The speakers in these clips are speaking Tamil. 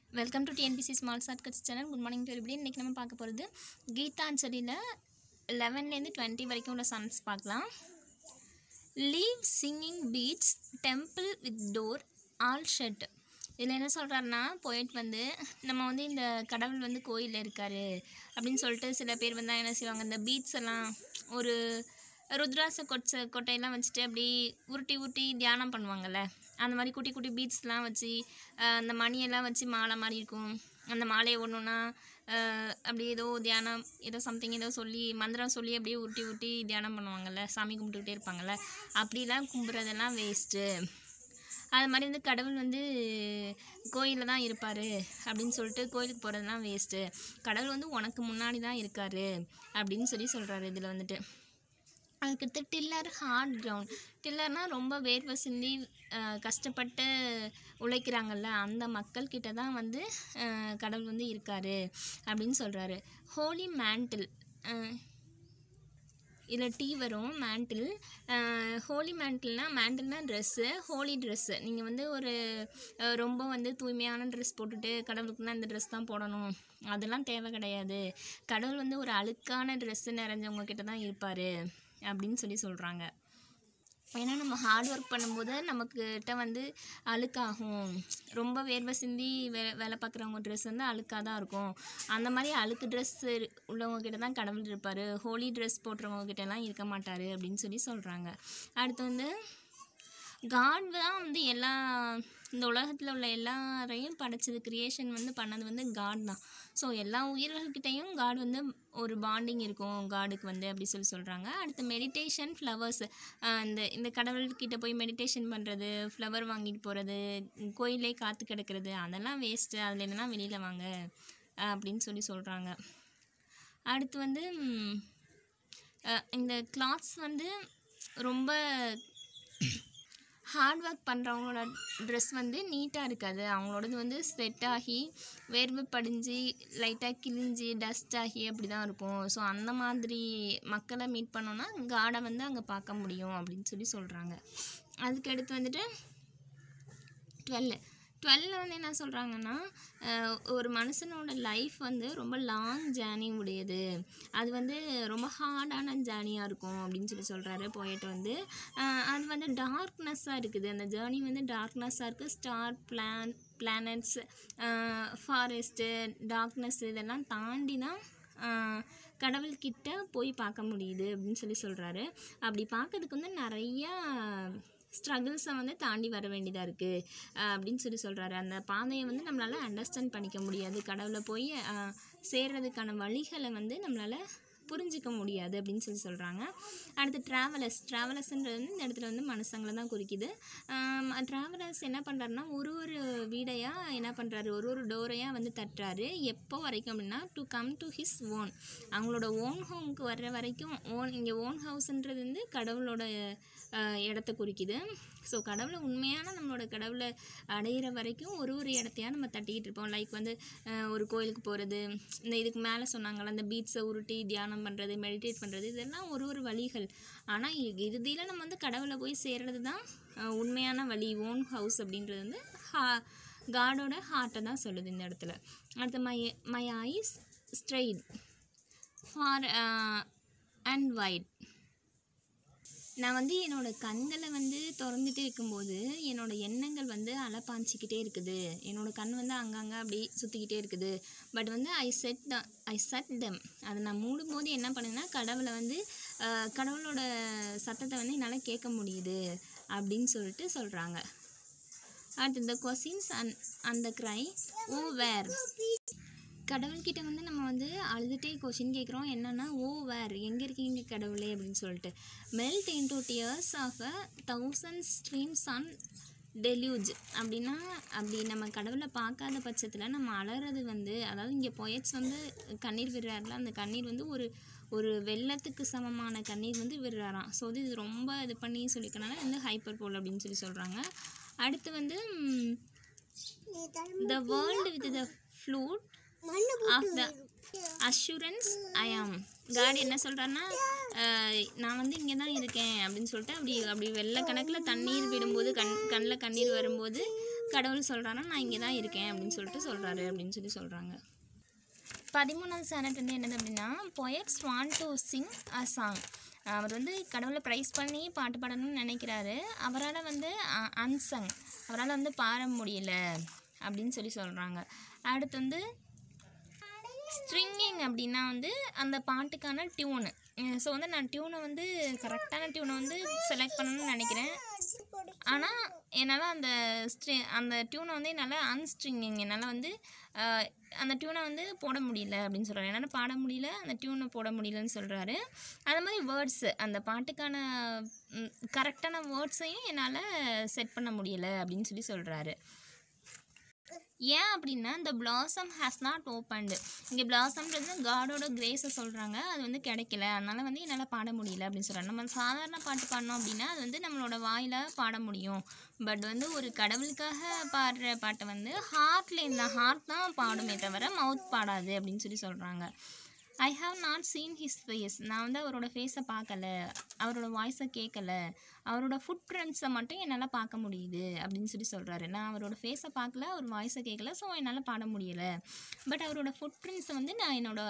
welcome to TNPSC small shortcuts channel good morning to everybody இன்றைக்கி நம்ம பார்க்க போகிறது கீதாஞ்சலியில் லெவன்லேருந்து டுவெண்ட்டி வரைக்கும் உள்ள சம்ஸ் பார்க்கலாம் leave singing beads temple with door all shut இதில் என்ன சொல்கிறாருன்னா போயிட் வந்து நம்ம வந்து இந்த கடவுள் வந்து கோயிலில் இருக்கார் அப்படின்னு சொல்லிட்டு சில பேர் வந்து என்ன செய்வாங்க இந்த பீட்ஸ் எல்லாம் ஒரு ருத்ராச கொச்ச கொட்டையெல்லாம் வச்சுட்டு அப்படி உருட்டி உருட்டி தியானம் பண்ணுவாங்கல்ல அந்த மாதிரி குட்டி குட்டி பீட்ஸ்லாம் வச்சு அஹ், அந்த மணியெல்லாம் வச்சு மாலை மாதிரி இருக்கும் அந்த மாலையை ஒன்றுனா அப்படி ஏதோ தியானம் ஏதோ சம்திங் ஏதோ சொல்லி மந்திரம் சொல்லி அப்படியே உருட்டி உருட்டி தியானம் பண்ணுவாங்கல்ல சாமி கும்பிட்டுக்கிட்டே இருப்பாங்கல்ல அப்படிலாம் கும்பிட்றதெல்லாம் வேஸ்ட்டு அது மாதிரி வந்து கடவுள் வந்து கோயிலில் தான் இருப்பார் அப்படின்னு சொல்லிட்டு கோயிலுக்கு போகிறதுலாம் வேஸ்ட்டு கடவுள் வந்து உனக்கு முன்னாடி தான் இருக்கார் அப்படின்னு சொல்லி சொல்கிறாரு இதில் வந்துட்டு அதுக்கடுத்து டில்லர் ஹார்ட் கிரவுண்ட் டில்லர்னால் ரொம்ப வேர்வை சிந்தி அஹ், கஷ்டப்பட்டு உழைக்கிறாங்கல்ல அந்த மக்கள்கிட்ட தான் வந்து அஹ், கடவுள் வந்து இருக்கார் அப்படின்னு சொல்கிறாரு ஹோலி மேண்டில் இதில் டீ வரும் மேண்டில் ஹோலி மேண்டில்னால் மேண்டில்னால் ட்ரெஸ்ஸு ஹோலி ட்ரெஸ்ஸு நீங்கள் வந்து ஒரு அஹ், ரொம்ப வந்து தூய்மையான ட்ரெஸ் போட்டுட்டு கடவுளுக்குன்னா இந்த ட்ரெஸ் தான் போடணும் அதெல்லாம் தேவை கிடையாது கடவுள் வந்து ஒரு அழுக்கான ட்ரெஸ்ஸு நிறைஞ்சவங்க கிட்ட தான் இருப்பார் அப்படின்னு சொல்லி சொல்கிறாங்க ஏன்னா நம்ம ஹார்ட் ஒர்க் பண்ணும்போது நமக்கிட்ட வந்து அழுக்காகும் ரொம்ப வேர்வை சிந்தி வே வேலை பார்க்குறவங்க ட்ரெஸ் வந்து அழுக்காக தான் இருக்கும் அந்த மாதிரி அழுக்கு ட்ரெஸ் உள்ளவங்க கிட்ட தான் கடவுள் இருப்பார் ஹோலி ட்ரெஸ் போட்டுறவங்க கிட்டலாம் இருக்க மாட்டார் அப்படின்னு சொல்லி சொல்கிறாங்க அடுத்து வந்து காட் தான் வந்து எல்லா இந்த உலகத்தில் உள்ள எல்லாரையும் படைச்சது கிரியேஷன் வந்து பண்ணது வந்து காட் தான் ஸோ எல்லா உயிர்கள்கிட்டையும் காட் வந்து ஒரு பாண்டிங் இருக்கும் காடுக்கு வந்து அப்படி சொல்லி சொல்கிறாங்க அடுத்து மெடிடேஷன் ஃப்ளவர்ஸ் இந்த இந்த கடவுள்கிட்ட போய் மெடிடேஷன் பண்ணுறது ஃப்ளவர் வாங்கிட்டு போகிறது கோயிலே காத்து கிடக்கிறது அதெல்லாம் வேஸ்ட்டு அதில் என்னன்னா வெளியில் வாங்க அஹ் அப்படின்னு சொல்லி சொல்கிறாங்க அடுத்து வந்து ம், அஹ் இந்த கிளாத்ஸ் வந்து ரொம்ப ஹார்ட் ஒர்க் பண்ணுறவங்களோட ட்ரெஸ் வந்து நீட்டாக இருக்காது அவங்களோடது வந்து ஸ்வெட் ஆகி வேர்வை படிஞ்சு லைட்டாக கிழிஞ்சி டஸ்ட் ஆகி அப்படி தான் இருக்கும் ஸோ அந்த மாதிரி மக்களை மீட் பண்ணோன்னா காடை வந்து அங்கே பார்க்க முடியும் அப்படின்னு சொல்லி சொல்கிறாங்க அதுக்கு அடுத்து வந்துட்டு டுவெல் டுவெல்ல வந்து என்ன சொல்கிறாங்கன்னா ஒரு மனுஷனோட லைஃப் வந்து ரொம்ப லாங் ஜேர்னி உடையது அது வந்து ரொம்ப ஹார்டான ஜேர்னியாக இருக்கும் அப்படின்னு சொல்லி சொல்கிறாரு போயிட்டு வந்து அஹ் அது வந்து டார்க்னஸ்ஸாக இருக்குது அந்த ஜேர்னி வந்து டார்க்னஸ்ஸாக இருக்குது star plan planets forest darkness இதெல்லாம் தாண்டி தான் அஹ் கடவுள்கிட்ட போய் பார்க்க முடியுது அப்படின்னு சொல்லி சொல்கிறாரு அப்படி பார்க்கறதுக்கு வந்து நிறையா ஸ்ட்ரகிள்ஸை வந்து தாண்டி வர வேண்டியதாக இருக்குது அப்படின்னு சொல்லி சொல்கிறாரு அந்த பாதையை வந்து நம்மளால் அண்டர்ஸ்டாண்ட் பண்ணிக்க முடியாது கடவுளை போய் அஹ், சேர்றதுக்கான வழிகளை வந்து நம்மளால் புரிஞ்சிக்க முடியாது அப்படின்னு சொல்லி சொல்கிறாங்க அடுத்து ட்ராவலர்ஸ் ட்ராவலர்ஸ்ன்றது வந்து இந்த இடத்துல வந்து மனுஷங்களை தான் குறிக்குது ட்ராவலர்ஸ் என்ன பண்ணுறாருன்னா ஒரு ஒரு வீடையாக என்ன பண்ணுறாரு ஒரு ஒரு டோரையாக வந்து தட்டுறாரு எப்போ வரைக்கும் அப்படின்னா to come to his own அவங்களோட ஓன் ஹோம்க்கு வர்ற வரைக்கும் ஓன் இங்கே ஓன் ஹவுஸ்ன்றது வந்து கடவுளோட அஹ், இடத்த குறிக்குது ஸோ கடவுளை உண்மையான நம்மளோட கடவுளை அடையிற வரைக்கும் ஒரு ஒரு இடத்தையா நம்ம தட்டிக்கிட்டு இருப்போம் லைக் வந்து அஹ், ஒரு கோயிலுக்கு போகிறது இந்த இதுக்கு மேலே சொன்னாங்கள்ல அந்த பீட்ஸை உருட்டி தியானம் பண்ணுறது மெடிடேட் பண்ணுறது இதெல்லாம் ஒரு ஒரு வழிகள் ஆனால் இறுதியில் நம்ம வந்து கடவுளை போய் சேர்றது தான் அஹ், உண்மையான வழி ஓன் ஹவுஸ் அப்படின்றது வந்து ஹா காடோட ஹார்ட்டை தான் சொல்லுது இந்த இடத்துல அடுத்து my my eyes straight far and wide நான் வந்து என்னோட கண்களை வந்து திறந்துட்டே இருக்கும்போது என்னோட எண்ணங்கள் வந்து அலப்பாஞ்சிக்கிட்டே இருக்குது என்னோட கண் வந்து அங்கங்கே அப்படி சுற்றிக்கிட்டே இருக்குது பட் வந்து ஐ செட் த ஐ செட் தம் அதை நான் மூடும்போது என்ன பண்ணுன்னா கடவுளை வந்து ஆஹ், கடவுளோட சத்தத்தை வந்து என்னால் கேட்க முடியுது அப்படின்னு சொல்லிட்டு சொல்கிறாங்க அடுத்து இந்த கொஸ்டின்ஸ் அண்ட் அந்த க்ரை ஓ வேர் கடவுள்கிட்ட வந்து நம்ம வந்து அழுதுகிட்டே கொஷின் கேட்குறோம் என்னென்னா ஓ வேர் எங்கே இருக்கீங்க கடவுளே அப்படின்னு சொல்லிட்டு melt into tears of a thousand streams on deluge அப்படின்னா அப்படி நம்ம கடவுளை பார்க்காத பட்சத்தில் நம்ம அலறது வந்து அதாவது இங்கே பொயட்ஸ் வந்து கண்ணீர் விடுறாருல அந்த கண்ணீர் வந்து ஒரு ஒரு வெள்ளத்துக்கு சமமான கண்ணீர் வந்து விடுறாராம் ஸோ இது ரொம்ப இது பண்ணி சொல்லிக்கனால வந்து ஹைப்பர் போல் அப்படின்னு சொல்லி சொல்கிறாங்க அடுத்து வந்து the world with the flute of the assurance I am God என்ன சொல்கிறாருன்னா நான் வந்து இங்கே தான் இருக்கேன் அப்படின்னு சொல்லிட்டு அப்படி அப்படி வெள்ளை கணக்கில் தண்ணீர் விடும்போது கண் கண்ணில் கண்ணீர் வரும்போது கடவுள் சொல்கிறாருன்னா நான் இங்கே தான் இருக்கேன் அப்படின்னு சொல்லிட்டு சொல்கிறாரு அப்படின்னு சொல்லி சொல்கிறாங்க பதிமூணாவது சேனட் வந்து என்னது அப்படின்னா poets want to sing a song அவர் வந்து கடவுளை ப்ரைஸ் பண்ணி பாட்டு பாடணும்னு நினைக்கிறாரு அவரால் வந்து அன்சங் அவரால் வந்து பாட முடியல அப்படின்னு சொல்லி சொல்கிறாங்க அடுத்து வந்து ஸ்ட்ரிங்கிங் அப்படின்னா வந்து அந்த பாட்டுக்கான டியூனு ஸோ வந்து நான் டியூனை வந்து கரெக்டான டியூனை வந்து செலக்ட் பண்ணணும்னு நினைக்கிறேன் ஆனால் என்னால் அந்த ஸ்ட்ரி அந்த டியூனை வந்து என்னால் அன்ஸ்ட்ரிங்கிங் என்னால் வந்து ஆஹ், அந்த டியூனை வந்து போட முடியல அப்படின்னு சொல்கிறாரு என்னால் பாட முடியல அந்த டியூனை போட முடியலன்னு சொல்கிறாரு அது மாதிரி வேர்ட்ஸு அந்த பாட்டுக்கான கரெக்டான வேர்ட்ஸையும் என்னால் செட் பண்ண முடியலை அப்படின்னு சொல்லி சொல்கிறாரு ஏன் அப்படின்னா இந்த பிளாசம் ஹேஸ் நாட் ஓப்பன்டு இங்கே பிளாசம்ன்றது காடோட கிரேஸை சொல்கிறாங்க அது வந்து கிடைக்கல அதனால் வந்து என்னால் பாட முடியல அப்படின்னு சொல்கிறாங்க நம்ம சாதாரண பாட்டு பாடினோம் அப்படின்னா அது வந்து நம்மளோட வாயில் பாட முடியும் பட் வந்து ஒரு கடவுளுக்காக பாடுற பாட்டை வந்து ஹார்ட்ல இந்த ஹார்ட் தான் பாடுமே தவிர மவுத் பாடாது அப்படின்னு சொல்லி சொல்கிறாங்க I have not seen his face நான் வந்து அவரோட ஃபேஸை பார்க்கல அவரோட வாய்ஸை கேட்கல அவரோட ஃபுட் பிரிண்ட்ஸை மட்டும் என்னால் பார்க்க முடியுது அப்படின்னு சொல்லி சொல்கிறாரு நான் அவரோட ஃபேஸை பார்க்கல அவர் வாய்ஸை கேட்கல ஸோ என்னால் பாட முடியலை பட் அவரோட ஃபுட் பிரிண்ட்ஸை வந்து நான் என்னோட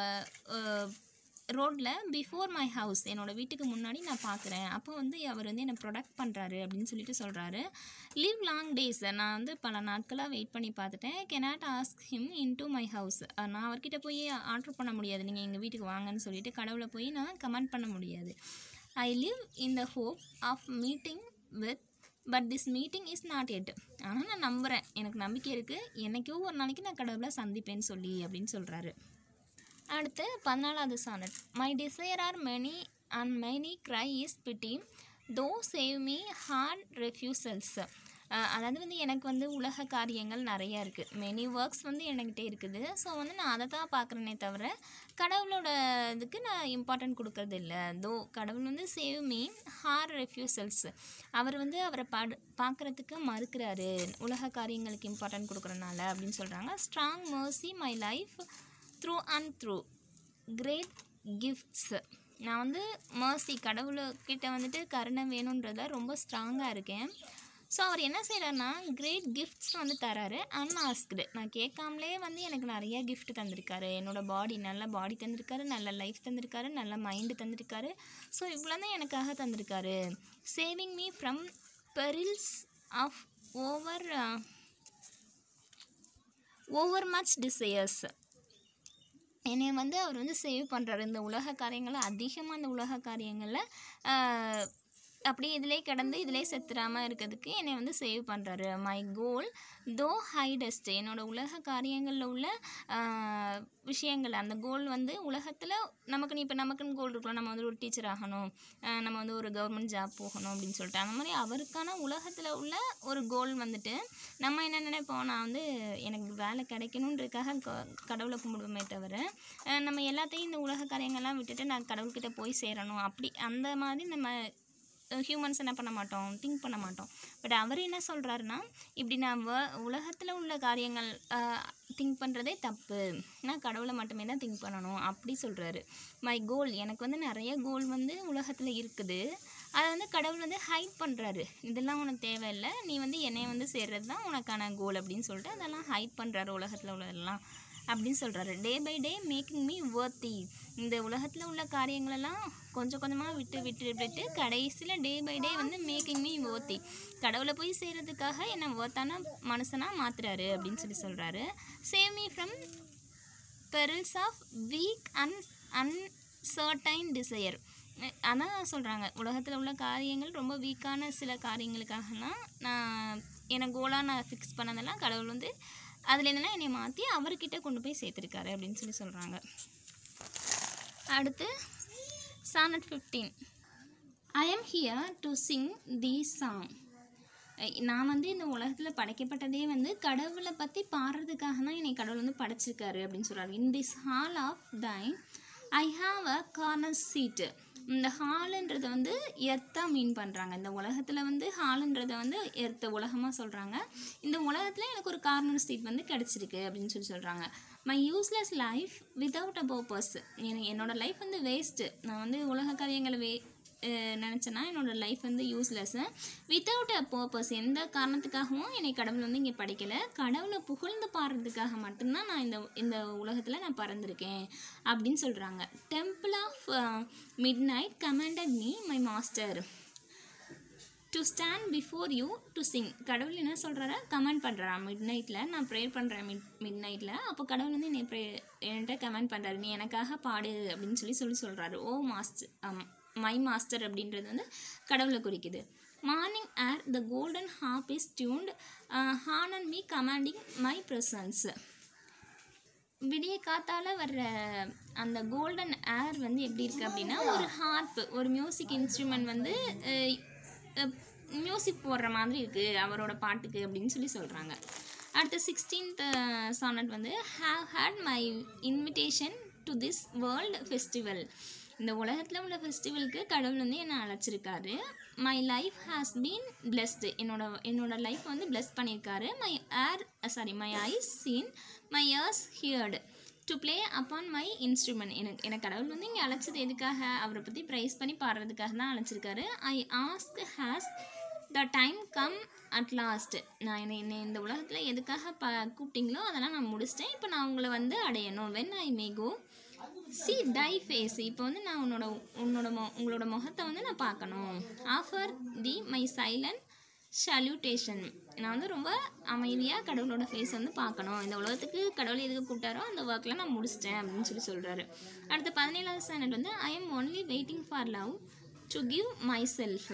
ரோட்டில் பிஃபோர் மை ஹவுஸ் என்னோட வீட்டுக்கு முன்னாடி நான் பார்க்குறேன் அப்போ வந்து அவர் வந்து என்னை ப்ரொடக்ட் பண்ணுறாரு அப்படின்னு சொல்லிட்டு சொல்கிறாரு லிவ் லாங் டேஸ் நான் வந்து பல நாட்களாக வெயிட் பண்ணி பார்த்துட்டேன் cannot ask him in to my house நான் அவர்கிட்ட போய் ஆர்டர் பண்ண முடியாது நீங்கள் எங்கள் வீட்டுக்கு வாங்கன்னு சொல்லிட்டு கடவுளை போய் நான் கமெண்ட் பண்ண முடியாது I live in the hope of meeting with but this meeting is not yet ஆனால் நான் நம்புகிறேன் எனக்கு நம்பிக்கை இருக்குது என்னைக்கோ ஒரு நாளைக்கு நான் கடவுளை சந்திப்பேன்னு சொல்லி அப்படின்னு சொல்கிறாரு அடுத்து பதினாலாவது sonnet my desire are many and many cry is pity though save me heart ரெஃப்யூசல்ஸ் அதாவது வந்து எனக்கு வந்து உலக காரியங்கள் நிறையா இருக்குது மெனி ஒர்க்ஸ் வந்து என்கிட்ட இருக்குது ஸோ வந்து நான் அதை தான் பார்க்குறேனே தவிர கடவுளோட இதுக்கு நான் இம்பார்ட்டன்ட் கொடுக்கறது இல்லை தோ கடவுள் வந்து சேவ் மீ ஹார் ரெஃப்யூசல்ஸ் அவர் வந்து அவரை பாடு பார்க்குறதுக்கு மறுக்கிறாரு உலக காரியங்களுக்கு இம்பார்ட்டன்ட் கொடுக்குறனால அப்படின்னு சொல்கிறாங்க strong mercy my life through and through great gifts நான் வந்து மர்சி கடவுள்கிட்ட வந்துட்டு கருணை வேணுன்றத ரொம்ப ஸ்ட்ராங்காக இருக்கேன் ஸோ அவர் என்ன செய்கிறாருன்னா கிரேட் கிஃப்ட்ஸ் வந்து தராரு அன்ஆஸ்க்டு நான் கேட்காமலே வந்து எனக்கு நிறைய gift தந்திருக்காரு என்னோட பாடி நல்ல பாடி தந்திருக்காரு நல்ல லைஃப் தந்திருக்காரு நல்ல மைண்டு தந்திருக்காரு ஸோ இவ்வளோ தான் எனக்காக தந்திருக்காரு saving me from perils of over over much desires என்னை வந்து அவர் வந்து சேவ் பண்ணுறாரு இந்த உலக காரியங்களை அதிகமாக இந்த உலக காரியங்களில் ஆஹ், அப்படியே இதிலே கிடந்து இதிலே செத்துறாமல் இருக்கிறதுக்கு என்னை வந்து சேவ் பண்ணுறாரு மை கோல் தோ ஹைடஸ்ட் என்னோட உலக காரியங்களில் உள்ள ஆஹ், விஷயங்கள் அந்த கோல் வந்து உலகத்தில் நமக்கு நீ இப்போ நமக்குன்னு கோல் இருக்கலாம் நம்ம வந்து ஒரு டீச்சர் ஆகணும் ஆஹ், நம்ம வந்து ஒரு கவர்மெண்ட் ஜாப் போகணும் அப்படின்னு சொல்லிட்டு அந்த மாதிரி அவருக்கான உலகத்தில் உள்ள ஒரு கோல் வந்துட்டு நம்ம என்ன நினைப்போம் நான் வந்து எனக்கு வேலை கிடைக்கணுன்றதுக்காக க- கடவுளை கும்பிடுவோமே தவிர அஹ் நம்ம எல்லாத்தையும் இந்த உலக காரியங்கள்லாம் விட்டுட்டு நான் கடவுள்கிட்ட போய் சேரணும் அப்படி அந்த மாதிரி நம்ம ஹியூமன்ஸ் என்ன பண்ண மாட்டோம் திங்க் பண்ண மாட்டோம் பட் அவர் என்ன சொல்கிறாருன்னா இப்படி நான் வ உலகத்தில் உள்ள காரியங்கள் திங்க் பண்ணுறதே தப்பு நான் கடவுளை மட்டுமே தான் திங்க் பண்ணணும் அப்படி சொல்கிறாரு மை கோல் எனக்கு வந்து நிறைய கோல் வந்து உலகத்தில் இருக்குது அதை வந்து கடவுள் வந்து ஹைட் பண்ணுறாரு இதெல்லாம் உனக்கு தேவையில்லை நீ வந்து என்னை வந்து சேர்றது தான் உனக்கான கோல் அப்படின்னு சொல்லிட்டு அதெல்லாம் ஹைட் பண்ணுறாரு உலகத்தில் உள்ளதெல்லாம் அப்படின்னு சொல்கிறாரு day by day making me worthy இந்த உலகத்தில் உள்ள காரியங்களெல்லாம் கொஞ்சம் கொஞ்சமாக விட்டு விட்டு விட்டு கடைசியில் டே பை டே வந்து மேக்கிங் மீ worthy கடவுளை போய் சேர்றதுக்காக என்னை ஒர்த்தான மனுஷனாக மாற்றுறாரு அப்படின்னு சொல்லி சொல்கிறாரு save me from perils of weak un uncertain desire அதான் சொல்கிறாங்க உலகத்தில் உள்ள காரியங்கள் ரொம்ப வீக்கான சில காரியங்களுக்காகலாம் நான் எனக்கு கோலாக நான் ஃபிக்ஸ் பண்ணதெல்லாம் கடவுள் வந்து அதுலேருந்துலாம் என்னை மாற்றி அவர்கிட்ட கொண்டு போய் சேர்த்துருக்காரு அப்படின்னு சொல்லி சொல்கிறாங்க அடுத்து sonnet fifteen I am here to sing the song நான் வந்து இந்த உலகத்தில் படைக்கப்பட்டதே வந்து கடவுளை பற்றி பாடுறதுக்காக தான் என்னை கடவுள் வந்து படைச்சிருக்காரு அப்படின்னு சொல்கிறாரு in this hall of thine I have a corner seat இந்த ஹாலுன்றதை வந்து எர்த்தாக மீன் பண்ணுறாங்க இந்த உலகத்தில் வந்து ஹாலுன்றதை வந்து எர்த்த உலகமாக சொல்கிறாங்க இந்த உலகத்தில் எனக்கு ஒரு கார்னர் சீட் வந்து கிடச்சிருக்கு அப்படின்னு சொல்லி சொல்கிறாங்க my useless life without a purpose என்னோட லைஃப் வந்து வேஸ்ட்டு நான் வந்து உலக காரியங்களை வே நினச்சேன்னா என்னோட லைஃப் வந்து யூஸ்லெஸ்ஸு வித்தவுட் அ பர்பஸ் எந்த காரணத்துக்காகவும் என்னை கடவுள் வந்து இங்கே படைக்கலை கடவுளை புகழ்ந்து பாடுறதுக்காக மட்டும்தான் நான் இந்த இந்த உலகத்தில் நான் பறந்திருக்கேன் அப்படின்னு சொல்கிறாங்க temple of midnight commanded me my master to stand before you to sing கடவுள் என்ன சொல்கிறாரா கமெண்ட் பண்ணுறா மிட் நைட்டில் நான் ப்ரேயர் பண்ணுறேன் மிட் மிட் நைட்டில் அப்போ கடவுள் வந்து என்னை ப்ரே என்கிட்ட கமெண்ட் பண்ணுறாரு நீ எனக்காக பாடு அப்படின்னு சொல்லி சொல்லி சொல்கிறாரு ஓ மாஸ்டர் மை மாஸ்டர் அப்படின்றது வந்து கடவுளை குறிக்குது morning air the golden harp is tuned honour me commanding my presence விடிய காத்தால வர்ற அந்த கோல்டன் ஏர் வந்து எப்படி இருக்குது அப்படின்னா ஒரு ஹார்ப் ஒரு மியூசிக் இன்ஸ்ட்ருமெண்ட் வந்து மியூசிக் போடுற மாதிரி இருக்குது அவரோட பாட்டுக்கு அப்படின்னு சொல்லி சொல்கிறாங்க அடுத்த சிக்ஸ்டீன்த் சானட் வந்து have had my invitation to this world festival இந்த உலகத்தில் உள்ள ஃபெஸ்டிவலுக்கு கடவுள் வந்து என்னை அழைச்சிருக்காரு my life has been blessed என்னோட என்னோட லைஃப் வந்து பிளெஸ் பண்ணியிருக்காரு my ear sorry my eyes seen my ears heard to play upon my instrument எனக்கு எனக்கு கடவுள் வந்து இங்கே அழைச்சது எதுக்காக அவரை பற்றி ப்ரைஸ் பண்ணி பாடுறதுக்காக தான் அழைச்சிருக்காரு I ask has the time come at last நான் என்னை என்னை இந்த உலகத்தில் எதுக்காக ப கூப்பிட்டீங்களோ அதெல்லாம் நான் முடிச்சிட்டேன் இப்போ நான் உங்களை வந்து அடையணும் when I may go see thy face இப்போ வந்து நான் உன்னோட உன்னோட மொ உங்களோட முகத்தை வந்து நான் பார்க்கணும் offer thee my silent salutation நான் வந்து ரொம்ப அமைதியாக கடவுளோட ஃபேஸ் வந்து பார்க்கணும் இந்த உலகத்துக்கு கடவுள் எதுக்கு கூப்பிட்டாரோ அந்த ஒர்க்கில் நான் முடிச்சிட்டேன் அப்படின்னு சொல்லி சொல்கிறாரு அடுத்த பதினேழாவது ஸ்டாண்டர்ட் வந்து I am only waiting for love to give myself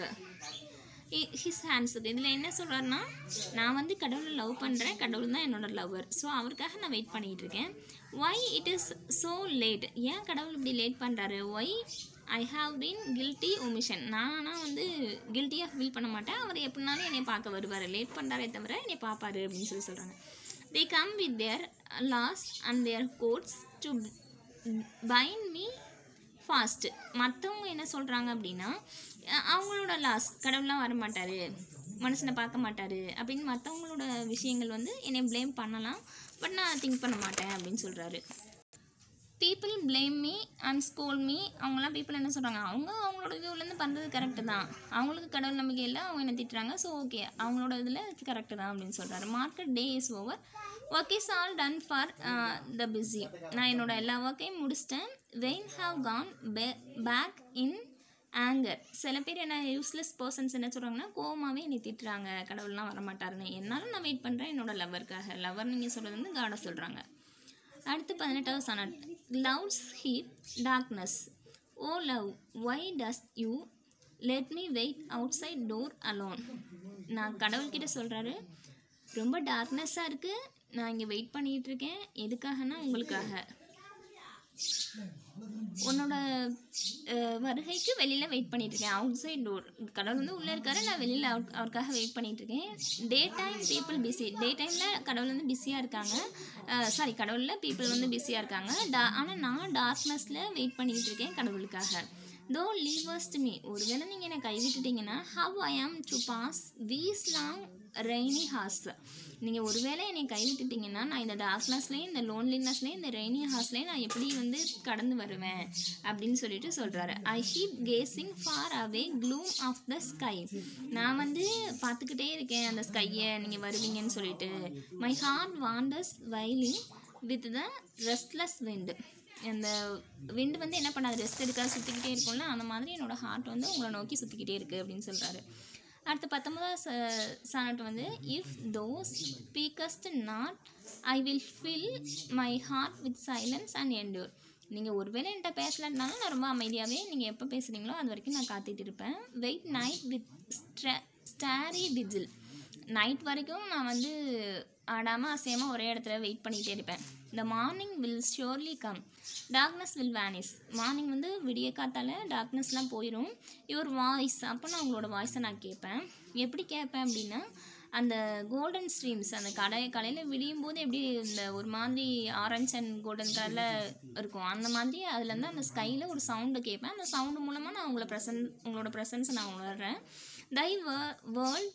his ஹேண்ட்ஸுக்கு இதில் என்ன சொல்கிறாருன்னா நான் வந்து கடவுளை லவ் பண்ணுறேன் கடவுள் தான் என்னோட லவ்வர் ஸோ அவருக்காக நான் வெயிட் பண்ணிகிட்டு இருக்கேன் why it is so late ஏன் கடவுள் இப்படி லேட் பண்ணுறாரு why I have been guilty omission நானா வந்து கில்ட்டியாக ஃபீல் பண்ண மாட்டேன் அவர் எப்படினாலும் என்னை பார்க்க வருவார் லேட் பண்ணுறாரே தவிர என்னை பார்ப்பாரு அப்படின்னு சொல்லி சொல்கிறாங்க they come with their laws and their codes to bind me fast மற்றவங்க என்ன சொல்கிறாங்க அப்படின்னா அஹ் அவங்களோட லாஸ் கடவுள்லாம் வர மாட்டார் மனுஷனை பார்க்க மாட்டார் அப்படின்னு மற்றவங்களோட விஷயங்கள் வந்து என்னை ப்ளேம் பண்ணலாம் பட் நான் திங்க் பண்ண மாட்டேன் அப்படின்னு சொல்கிறாரு people blame me and scold me அவங்களாம் பீப்புள் என்ன சொல்கிறாங்க அவங்க அவங்களோட இதுலேருந்து பண்ணுறது கரெக்டு தான் அவங்களுக்கு கடவுள் நம்பிக்கை இல்லை அவங்க என்ன திட்டுறாங்க ஸோ ஓகே அவங்களோட இதில் கரெக்டு தான் அப்படின்னு சொல்கிறாரு market day is over work is all done for the busy நான் என்னோட எல்லா ஒர்க்கையும் முடிச்சிட்டேன் vain have gone back back in anger சில பேர் என்ன யூஸ்லெஸ் பர்சன்ஸ் என்ன சொல்கிறாங்கன்னா கோவமாகவே என்னை திட்டுறாங்க கடவுள்லாம் வரமாட்டாருன்னு என்னாலும் நான் வெயிட் பண்ணுறேன் என்னோட லவ்வருக்காக லவர் நீங்கள் சொல்கிறது வந்து காடை சொல்கிறாங்க அடுத்து பதினெட்டாவது sonnet clouds heap darkness oh love why does you let me wait outside door alone நான் கடவுள்கிட்ட சொல்கிறாரு ரொம்ப டார்க்னஸ்ஸாக இருக்குது நான் இங்கே வெயிட் பண்ணிகிட்டு இருக்கேன் எதுக்காகனா உங்களுக்காக உன்னோட அஹ், வருகைக்கு வெளியில் வெயிட் பண்ணிட்டு இருக்கேன் அவுட் சைட் டோர் கடவுள் வந்து உள்ளே இருக்காரு நான் வெளியில் அவுட் அவருக்காக வெயிட் பண்ணிட்டு இருக்கேன் day time people busy day டைமில் கடவுள் வந்து பிஸியாக இருக்காங்க சாரி கடவுளில் பீப்புள் வந்து பிஸியாக இருக்காங்க டா ஆனால் நான் டார்க்னஸில் வெயிட் பண்ணிட்டு இருக்கேன் கடவுளுக்காக தோ லீவர்ஸ்ட் மீ ஒருவேளை நீங்கள் என்னை கைவிட்டுட்டீங்கன்னா how I am to pass these long rainy hours நீங்கள் ஒருவேளை என்னை கைவிட்டுட்டீங்கன்னா நான் இந்த டார்க்னஸ்லேயும் இந்த லோன்லினஸ்லேயும் இந்த ரெய்னி ஹார்ஸ்லேயும் நான் எப்படி வந்து கடந்து வருவேன் அப்படின்னு சொல்லிட்டு சொல்கிறாரு I keep gazing far away gloom of the sky நான் வந்து பார்த்துக்கிட்டே இருக்கேன் அந்த ஸ்கையை நீங்கள் வருவீங்கன்னு சொல்லிட்டு my heart wanders wailing with the restless wind அந்த விண்டு வந்து என்ன பண்ணாது ரெஸ்ட் எடுக்காது சுற்றிக்கிட்டே இருக்கும்ல அந்த மாதிரி என்னோட ஹார்ட் வந்து உங்களை நோக்கி சுற்றிக்கிட்டே இருக்குது அப்படின்னு சொல்கிறாரு அடுத்து பத்தொன்பதாவது ச சானட் வந்து if thou speakest not I will fill my heart with silence and endure நீங்கள் ஒருவேளை என்கிட்ட பேசலன்னாலும் நான் ரொம்ப அமைதியாகவே நீங்கள் எப்போ பேசுகிறீங்களோ அது வரைக்கும் நான் காத்துட்டு இருப்பேன் wait night with starry vigil night வரைக்கும் நான் வந்து ஆடாமல் அசையாமல் ஒரே இடத்துல வெயிட் பண்ணிகிட்டே இருப்பேன் இந்த morning will surely come darkness will vanish morning வந்து விடிய காத்தால டார்க்னஸ்லாம் போயிடும் யுவர் வாய்ஸ் அப்போ நான் உங்களோட வாய்ஸை நான் கேட்பேன் எப்படி கேட்பேன் அப்படின்னா அந்த கோல்டன் ஸ்ட்ரீம்ஸ் அந்த கடை கடையில் விடியும் போது எப்படி இந்த ஒரு மாதிரி ஆரஞ்ச் அண்ட் கோல்டன் கலரில் இருக்கும் அந்த மாதிரி அதுலேருந்து அந்த ஸ்கையில் ஒரு சவுண்டு கேட்பேன் அந்த சவுண்டு மூலமாக நான் உங்களை ப்ரெசன்ட் உங்களோட ப்ரெசன்ஸை நான் உணர்றேன் thy world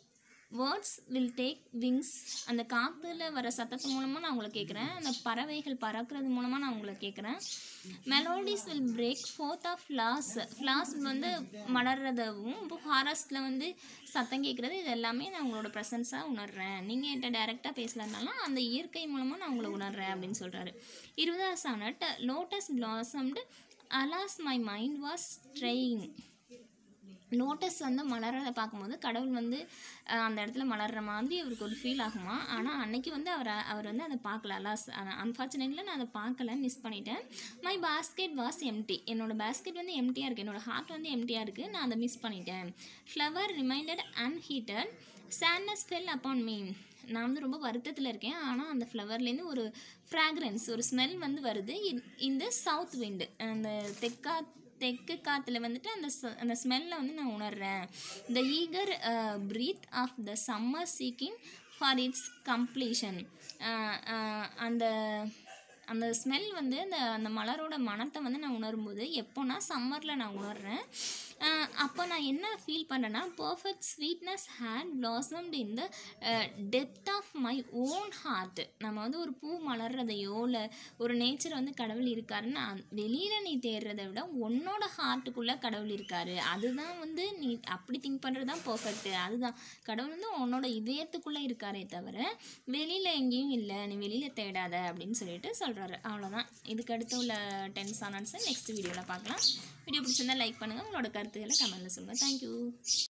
words will take wings அந்த காற்றுல வர சத்தத்து மூலமாக நான் உங்களை கேட்குறேன் அந்த பறவைகள் பறக்கிறது மூலமாக நான் உங்களை கேட்குறேன் melodies will break forth of flowers flowers வந்து மலர்றதும் இப்போ ஃபாரஸ்ட்டில் வந்து சத்தம் கேட்குறது இது எல்லாமே நான் உங்களோட ப்ரெசன்ஸாக உணர்றேன் நீங்கள் என்கிட்ட டைரெக்டாக பேசலனாலும் அந்த இயற்கை மூலமாக நான் உங்களை உணர்றேன் அப்படின்னு சொல்கிறாரு இருபதாவது sonnet lotus blossomed alas my mind was straying lotus வந்து மலர்றதை பார்க்கும்போது கடவுள் வந்து அஹ், அந்த இடத்துல மலர்ற மாதிரி அவருக்கு ஒரு ஃபீல் ஆகுமா ஆனால் அன்னைக்கு வந்து அவர் அவர் வந்து அதை பார்க்கல அலாஸ் அன்ஃபார்ச்சுனேட்லி நான் அதை பார்க்கல மிஸ் பண்ணிட்டேன் மை பாஸ்கெட் வாஸ் எம்டி என்னோட பாஸ்கெட் வந்து எம்டியாக இருக்குது என்னோட ஹார்ட் வந்து எம்டியாக இருக்குது நான் அதை மிஸ் பண்ணிட்டேன் flower remained unheeded sadness fell upon me நான் வந்து ரொம்ப வருத்தத்தில் இருக்கேன் ஆனால் அந்த ஃப்ளவர்லேருந்து ஒரு ஃப்ராக்ரன்ஸ் ஒரு ஸ்மெல் வந்து வருது இந்த சவுத் விண்டு அந்த தெக்கா தெற்கு காற்றுல வந்துட்டு அந்த ச- அந்த ஸ்மெல்லை வந்து நான் உணர்றேன் the eager breath of the summer seeking for its completion அந்த அந்த ஸ்மெல் வந்து அந்த அந்த மலரோட மணத்தை வந்து நான் உணரும்போது எப்போனா சம்மரில் நான் உணர்றேன் அஹ் அப்போ நான் என்ன ஃபீல் பண்ணுறேன்னா perfect sweetness had blossomed in the depth of my own heart நம்ம வந்து ஒரு பூ மலர்றதையோ இல்லை ஒரு நேச்சர் வந்து கடவுள் இருக்காருன்னு வெளியில் நீ தேடுறதை விட உன்னோட ஹார்ட்டுக்குள்ளே கடவுள் இருக்காரு அதுதான் வந்து நீ அப்படி திங்க் பண்ணுறது தான் பர்ஃபெக்ட்டு அதுதான் கடவுள் வந்து உன்னோட இதயத்துக்குள்ளே இருக்காரே தவிர வெளியில் எங்கேயும் இல்லை நீ வெளியில் தேடாத அப்படின்னு சொல்லிட்டு சொல்கிறாரு அவ்வளோதான் இதுக்கு அடுத்து உள்ள டென் சானன்ஸை நெக்ஸ்ட் வீடியோவில் பார்க்கலாம் வீடியோ பிடிச்சிருந்தா லைக் பண்ணுங்கள் உங்களோட கருத்துக்களை கமெண்ட்டில் சொல்லுங்கள் தேங்க்யூ